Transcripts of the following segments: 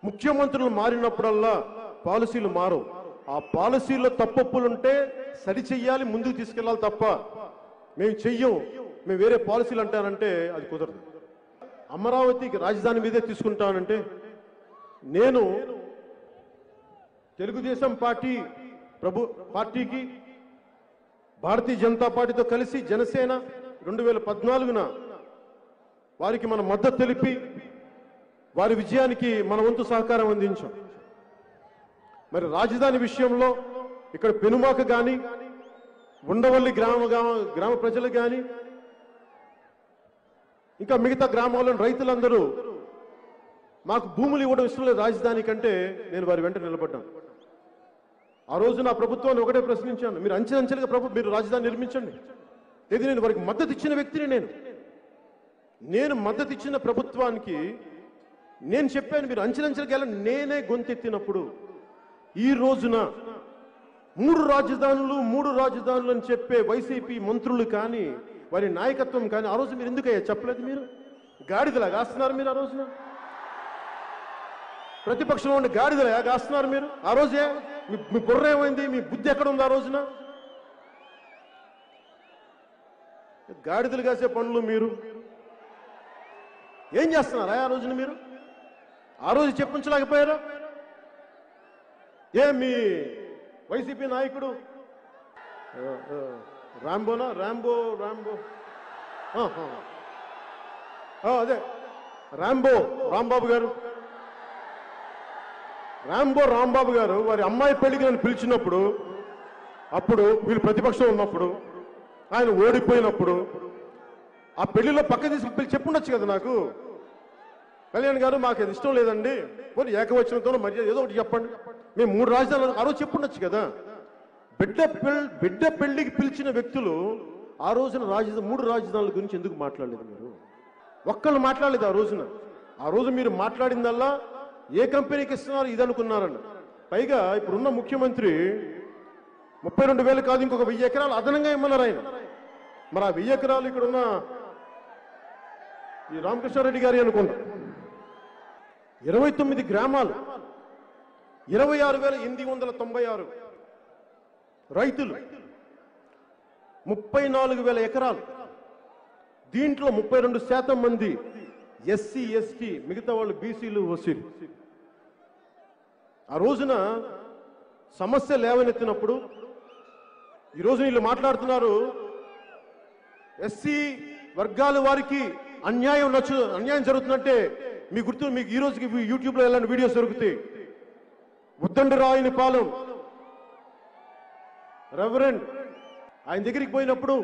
ముఖ్యమంత్రులు మారినప్పుడల్లా పాలసీలు మారవు ఆ పాలసీలో తప్పొప్పులుంటే సరి చెయ్యాలి ముందుకు తీసుకెళ్ళాలి తప్ప మేము చెయ్యం మేము వేరే పాలసీలు అంటానంటే అది కుదరదు అమరావతికి రాజధాని మీదే తీసుకుంటానంటే నేను తెలుగుదేశం పార్టీ ప్రభు పార్టీకి భారతీయ జనతా పార్టీతో కలిసి జనసేన రెండు వేల పద్నాలుగున వారికి మన మద్దతు తెలిపి వారి విజయానికి మన వంతు సహకారం అందించాం మరి రాజధాని విషయంలో ఇక్కడ పెనుమాక కానీ ఉండవల్లి గ్రామ గ్రామ- గ్రామ ప్రజలు కానీ ఇంకా మిగతా గ్రామాల్లోని రైతులందరూ మాకు భూములు ఇవ్వడం ఇష్టం లేదు రాజధాని కంటే నేను వారి వెంట నిలబడ్డాను ఆ రోజు నా ప్రభుత్వాన్ని ఒకటే ప్రశ్నించాను మీరు అంచెలంచెలుగా ప్రభు మీరు రాజధాని నిర్మించండి ఇది నేను వారికి మద్దతు ఇచ్చిన వ్యక్తిని నేను నేను మద్దతు ఇచ్చిన ప్రభుత్వానికి నేను చెప్పాను మీరు అంచెలంచెలుగా వెళ్ళండి నేనే గొంతెత్తినప్పుడు ఈ రోజున మూడు రాజధానులు మూడు రాజధానులు అని చెప్పే వైసీపీ మంత్రులు కానీ వారి నాయకత్వం కానీ ఆ రోజు మీరు ఎందుకయ్యా చెప్పలేదు మీరు గాడిదలా కాస్తున్నారు మీరు ఆ రోజున ప్రతిపక్షంలో ఉండే గాడిదలా కాస్తున్నారు మీరు ఆ రోజే మీ మీ బుర్ర ఏమైంది మీ బుద్ధి ఎక్కడ ఉంది ఆ రోజున గాడిదలు కాసే పనులు మీరు ఏం చేస్తున్నారా ఆ రోజున మీరు ఆ రోజు చెప్పించలేకపోయారా ఏ మీ వైసీపీ నాయకుడు ఆ, ఆ, రాంబోనా రాంబో రాంబో ఆ, ఆ. ఆ, అదే రాంబో రాంబాబు గారు రాంబో రాంబాబు గారు వారి అమ్మాయి పెళ్లికి నన్ను పిలిచినప్పుడు అప్పుడు వీళ్ళు ప్రతిపక్షం ఉన్నప్పుడు ఆయన ఓడిపోయినప్పుడు ఆ పెళ్లిలో పక్క తీసుకు పిలిచి చెప్పుండొచ్చు కదా నాకు కళ్యాణ్ గారు మాకు అది ఇష్టం లేదండి పోనీ ఏకవచనంతో మర్యాద ఏదో ఒకటి చెప్పండి మేము మూడు రాజధానులు ఆ రోజు చెప్పుండొచ్చు కదా బిడ్డ పెళ్ బిడ్డ పెళ్లికి పిలిచిన వ్యక్తులు ఆ రోజున రాజధాని మూడు రాజధానుల గురించి ఎందుకు మాట్లాడలేదు మీరు ఒక్కళ్ళు మాట్లాడలేదు ఆ రోజున ఆ రోజు మీరు మాట్లాడిందల్లా ఏ కంపెనీకి ఇస్తున్నారు ఇది అనుకున్నారన్న పైగా ఇప్పుడున్న ముఖ్యమంత్రి ముప్పై రెండు వేలు కాదు ఇంకొక వెయ్యి ఎకరాలు అదనంగా ఇమ్మన్నారు ఆయన మరి ఆ వెయ్యి ఎకరాలు ఇక్కడ ఉన్న ఈ రామకృష్ణారెడ్డి గారి అనుకుంటా ఇరవై తొమ్మిది గ్రామాలు ఇరవై ఆరు వేల ఎనిమిది వందల తొంభై ఆరు రైతులు ముప్పై నాలుగు వేల ఎకరాలు దీంట్లో ముప్పై రెండు శాతం మంది ఎస్సీ ఎస్టీ మిగతా వాళ్ళు బీసీలు ఓసీలు ఆ రోజున సమస్య లేవనెత్తినప్పుడు ఈరోజు వీళ్ళు మాట్లాడుతున్నారు ఎస్సీ వర్గాల వారికి అన్యాయం నచ్చు అన్యాయం జరుగుతుందంటే మీ గుర్తు మీకు ఈ రోజుకి యూట్యూబ్లో ఎలాంటి వీడియోస్ దొరుకుతాయి ఉద్దండి రాయని పాలెం రెవరెండ్ ఆయన దగ్గరికి పోయినప్పుడు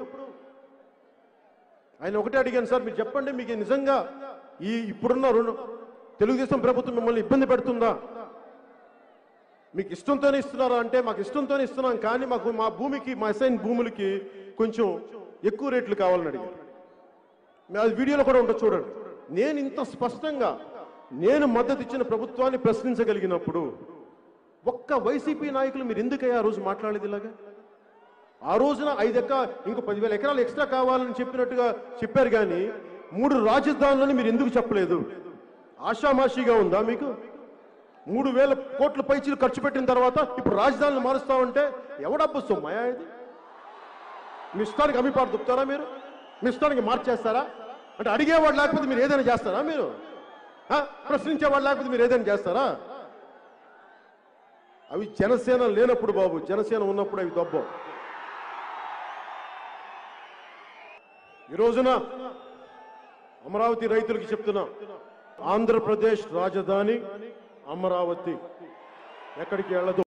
ఆయన ఒకటే అడిగాను సార్ మీరు చెప్పండి మీకు నిజంగా ఈ ఇప్పుడున్న రెండు తెలుగుదేశం ప్రభుత్వం మిమ్మల్ని ఇబ్బంది పెడుతుందా మీకు ఇష్టంతోనే ఇస్తున్నారా అంటే మాకు ఇష్టంతోనే ఇస్తున్నాం కానీ మాకు మా భూమికి మా అసైన్ భూములకి కొంచెం ఎక్కువ రేట్లు కావాలని అడిగారు మీ- అది వీడియోలో కూడా ఉంటుంది చూడండి నేను ఇంత స్పష్టంగా నేను మద్దతు ఇచ్చిన ప్రభుత్వాన్ని ప్రశ్నించగలిగినప్పుడు ఒక్క వైసీపీ నాయకులు మీరు ఎందుకయ్యా ఆ రోజు మాట్లాడేది ఇలాగా ఆ రోజున ఐదు ఎక్క ఇంకో పదివేల ఎకరాలు ఎక్స్ట్రా కావాలని చెప్పినట్టుగా చెప్పారు కానీ మూడు రాజధానులను మీరు ఎందుకు చెప్పలేదు ఆషామాషిగా ఉందా మీకు మూడు వేల కోట్ల పైచీలు ఖర్చు పెట్టిన తర్వాత ఇప్పుడు రాజధానులు మారుస్తామంటే ఎవడబ్బు సొమ్మయా ఇది మీ ఇష్టానికి అమ్మిపాటు దుప్పుతారా మీరు మీ ఇష్టానికి మార్చేస్తారా అంటే అడిగేవాడు లేకపోతే మీరు ఏదైనా చేస్తారా మీరు ఆ? ప్రశ్నించేవాడు లేకపోతే మీరు ఏదైనా చేస్తారా అవి జనసేన లేనప్పుడు బాబు జనసేన ఉన్నప్పుడు అవి దొబ్బం ఈ రోజున అమరావతి రైతులకి చెప్తున్నా ఆంధ్రప్రదేశ్ రాజధాని అమరావతి ఎక్కడికి వెళ్ళదు